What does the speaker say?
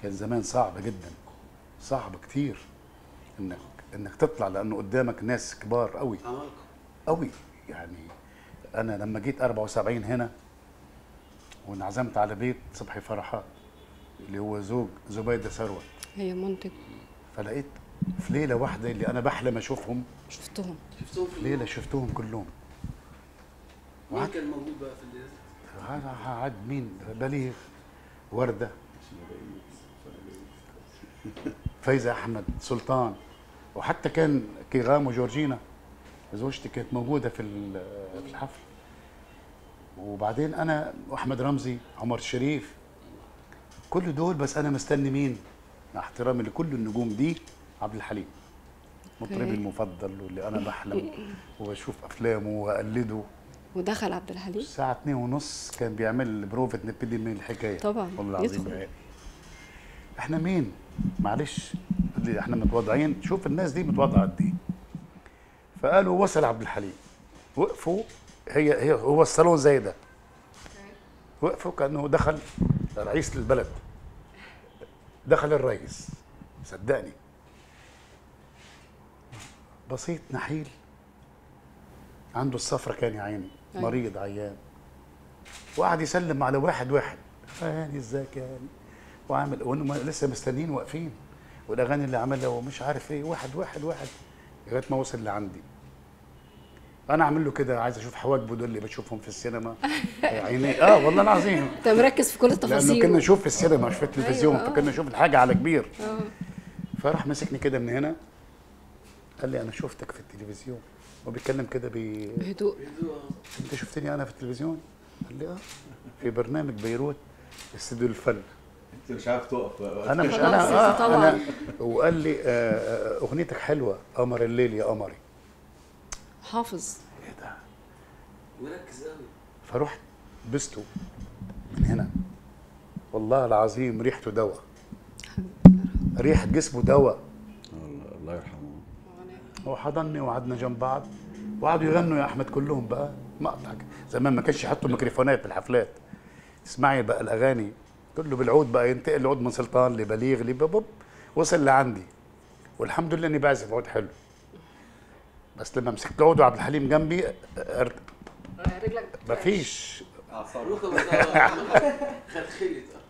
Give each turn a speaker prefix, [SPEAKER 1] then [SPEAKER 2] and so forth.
[SPEAKER 1] كان زمان صعب جدا صعب كتير انك انك تطلع لانه قدامك ناس كبار قوي
[SPEAKER 2] عمالقه
[SPEAKER 1] قوي يعني انا لما جيت 74 هنا وانعزمت على بيت صبحي فرحات اللي هو زوج زبيده ثروت
[SPEAKER 3] هي منتج
[SPEAKER 1] فلقيت في ليله واحده اللي انا بحلم اشوفهم
[SPEAKER 3] شفتهم
[SPEAKER 2] شفتهم في
[SPEAKER 1] ليله شفتهم كلهم
[SPEAKER 2] مين كان موجود بقى في الليله
[SPEAKER 1] هذا عاد مين بليغ ورده فايزه احمد سلطان وحتى كان كيغام وجورجينا زوجتي كانت موجوده في ال- في الحفل وبعدين انا واحمد رمزي عمر الشريف كل دول بس انا مستني مين مع احترامي لكل النجوم دي عبد الحليم مطربي
[SPEAKER 3] أوكي.
[SPEAKER 1] المفضل واللي انا بحلم وبشوف افلامه واقلده
[SPEAKER 3] ودخل عبد الحليم
[SPEAKER 1] الساعة اتنين ونص كان بيعمل بروفة نبتدي من الحكاية
[SPEAKER 3] طبعاً،
[SPEAKER 1] والله العظيم
[SPEAKER 3] يدخل.
[SPEAKER 1] يعني. احنا مين؟ معلش اللي احنا متواضعين شوف الناس دي متواضعة قد ايه فقالوا وصل عبد الحليم وقفوا هي هي هو الصالون زي ده وقفوا كانه دخل رئيس البلد دخل الرئيس صدقني بسيط نحيل عنده الصفرة كان يا عيني
[SPEAKER 3] أيوة.
[SPEAKER 1] مريض عيان وقعد يسلم على واحد واحد هاني ازيك يا هاني وعامل وهم لسه مستنيين واقفين والاغاني اللي عملها ومش عارف ايه واحد واحد واحد لغايه ما وصل لعندي انا اعمل له كده عايز اشوف حواجبه دول اللي بشوفهم في السينما عيني اه والله العظيم
[SPEAKER 3] انت مركز في كل
[SPEAKER 1] لانه
[SPEAKER 3] التفاصيل
[SPEAKER 1] كنا نشوف في السينما مش في التلفزيون
[SPEAKER 3] أيوة، آه.
[SPEAKER 1] فكنا نشوف الحاجه على كبير
[SPEAKER 3] اه
[SPEAKER 1] فراح مسكني كده من هنا قال لي انا شفتك في التلفزيون وبيتكلم كده بي...
[SPEAKER 3] بهدوء
[SPEAKER 1] انت شفتني انا في التلفزيون قال لي اه في برنامج بيروت استوديو الفن
[SPEAKER 4] انت مش عارف تقف بقى.
[SPEAKER 1] انا مش
[SPEAKER 3] خلاص،
[SPEAKER 1] انا آه
[SPEAKER 3] طبعاً.
[SPEAKER 1] انا وقال لي آه، آه، اغنيتك حلوه قمر الليل يا قمري
[SPEAKER 3] حافظ
[SPEAKER 1] ايه ده
[SPEAKER 2] مركز قوي
[SPEAKER 1] فرحت بسته من هنا والله العظيم ريحته دواء ريحه جسمه دواء
[SPEAKER 4] الله الله يرحمه
[SPEAKER 1] هو حضني وقعدنا جنب بعض وقعدوا يغنوا يا احمد كلهم بقى مقطع زمان ما كانش يحطوا ميكروفونات في الحفلات اسمعي بقى الاغاني كله بالعود بقى ينتقل العود من سلطان لبليغ لبابب وصل لعندي والحمد لله اني بعزف عود حلو بس لما مسكت العود وعبد الحليم جنبي ارت...
[SPEAKER 3] رجلك
[SPEAKER 1] مفيش
[SPEAKER 2] ركبه خلخلت